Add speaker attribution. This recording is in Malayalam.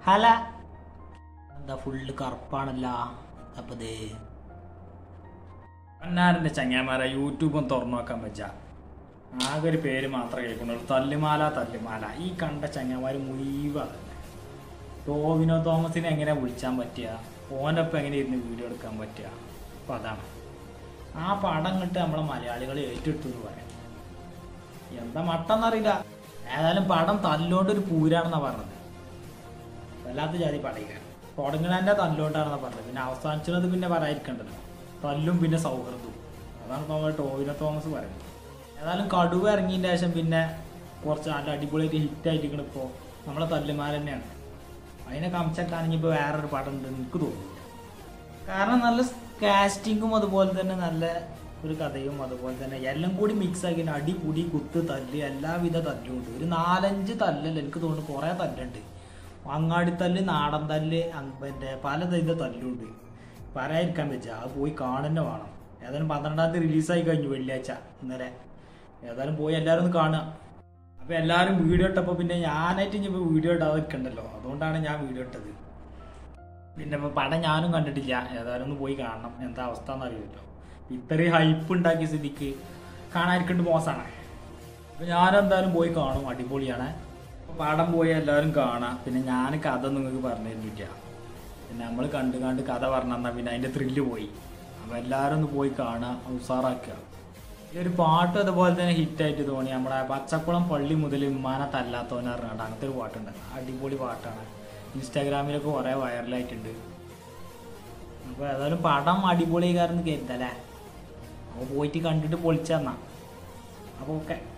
Speaker 1: ഹല എന്താ ഫുള്ള് കറുപ്പാണല്ലോ അപ്പൊ ഇത്
Speaker 2: അന്നാരൻ്റെ ചങ്ങാമാരെ യൂട്യൂബും തുറന്നു നോക്കാൻ പറ്റ ആകെ ഒരു പേര് മാത്രമേ കേൾക്കുന്നുള്ളൂ തല്ലുമാല തല്ലുമാല ഈ കണ്ട ചങ്ങാമാർ മുഴുവൻ തന്നെ ടോവിനോ തോമസിനെ എങ്ങനെ വിളിച്ചാൻ പറ്റുക ഓനൊപ്പം എങ്ങനെ ഇരുന്ന് വീഡിയോ എടുക്കാൻ പറ്റുക അപ്പം അതാണ് ആ പടം കിട്ട് നമ്മളെ മലയാളികൾ ഏറ്റെടുത്തു എന്ന് പറയാം എന്താ മട്ടെന്നറിയില്ല ഏതായാലും പടം തല്ലോണ്ട് ഒരു പൂരാണെന്നാണ് പറഞ്ഞത് വല്ലാത്ത ജാതി പടയില്ല തുടങ്ങണതിൻ്റെ തല്ലോണ്ടാണെന്നാണ് പറഞ്ഞത് പിന്നെ അവസാനിച്ചത് പിന്നെ പറയാതിരിക്കണ്ടല്ലോ തല്ലും പിന്നെ സൗഹൃദവും അതാണ് നമ്മൾ ടോവിനോ തോമസ് പറയുന്നത് ഏതായാലും കടുവ ഇറങ്ങിയതിൻ്റെ ശേഷം പിന്നെ കുറച്ച് നല്ല അടിപൊളിയായിട്ട് ഹിറ്റായിട്ടിരിക്കണം ഇപ്പോൾ നമ്മളെ തല്ലുമാർ തന്നെയാണ് അതിനെ കമിച്ചക്കാണെങ്കിൽ ഇപ്പോൾ വേറൊരു പടം ഉണ്ട് എനിക്ക് തോന്നുന്നു കാരണം നല്ല കാസ്റ്റിങ്ങും അതുപോലെ തന്നെ നല്ല ഒരു കഥയും അതുപോലെ തന്നെ എല്ലാം കൂടി മിക്സ് ആക്കി അടി പുടി കുത്ത് തല്ല് എല്ലാവിധ തല്ലും ഉണ്ട് ഒരു നാലഞ്ച് തല്ലല്ല എനിക്ക് തോന്നുന്നു കുറേ തല്ലുണ്ട് അങ്ങാടി തല്ല് നാടൻ തല്ല് അങ് പിന്നെ പല തരം തല്ലുണ്ട് പറയാതിരിക്കാൻ വെച്ചാൽ അത് പോയി കാണുന്നെ വേണം ഏതായാലും പന്ത്രണ്ടാം തീയതി റിലീസായി കഴിഞ്ഞു വെള്ളിയാഴ്ച ഇന്നലെ ഏതായാലും പോയി എല്ലാവരും ഒന്ന് കാണുക അപ്പോൾ എല്ലാവരും വീഡിയോ ഇട്ടപ്പോൾ പിന്നെ ഞാനായിട്ട് ഇനിയിപ്പോൾ വീഡിയോ ഇടാതിരിക്കണ്ടല്ലോ അതുകൊണ്ടാണ് ഞാൻ വീഡിയോ ഇട്ടത് പിന്നെ ഇപ്പൊ പടം ഞാനും കണ്ടിട്ടില്ല ഏതായാലും ഒന്ന് പോയി കാണണം എന്താ അവസ്ഥ എന്നറിയില്ലോ ഇത്രയും ഹൈപ്പ് ഉണ്ടാക്കിയ സ്ഥിതിക്ക് കാണാതിരിക്കേണ്ട മോശമാണ് അപ്പൊ ഞാനെന്തായാലും പോയി കാണും അടിപൊളിയാണ് അപ്പൊ പടം പോയി എല്ലാവരും കാണാം പിന്നെ ഞാൻ കഥ നിങ്ങൾക്ക് പറഞ്ഞു തരുന്നില്ല പിന്നെ നമ്മൾ കണ്ട് കണ്ട് കഥ പറഞ്ഞു തന്നാൽ പിന്നെ അതിന്റെ ത്രില്ല് പോയി അപ്പൊ എല്ലാവരും ഒന്ന് പോയി കാണുക ഉഷാറാക്കുക ഈ ഒരു പാട്ട് അതുപോലെ തന്നെ ഹിറ്റായിട്ട് തോന്നി നമ്മുടെ പച്ചക്കുളം പള്ളി മുതൽ ഉമ്മാനെ തല്ലാത്തവനെ പറഞ്ഞാണ്ട് അങ്ങനത്തെ ഒരു പാട്ടുണ്ട് അടിപൊളി പാട്ടാണ് ഇൻസ്റ്റാഗ്രാമിലൊക്കെ കുറേ വൈറലായിട്ടുണ്ട് അപ്പോൾ ഏതായാലും പടം അടിപൊളി കാരണം കരുതല്ലേ അപ്പോൾ പോയിട്ട് കണ്ടിട്ട് പൊളിച്ചെന്നാ അപ്പോൾ ഓക്കെ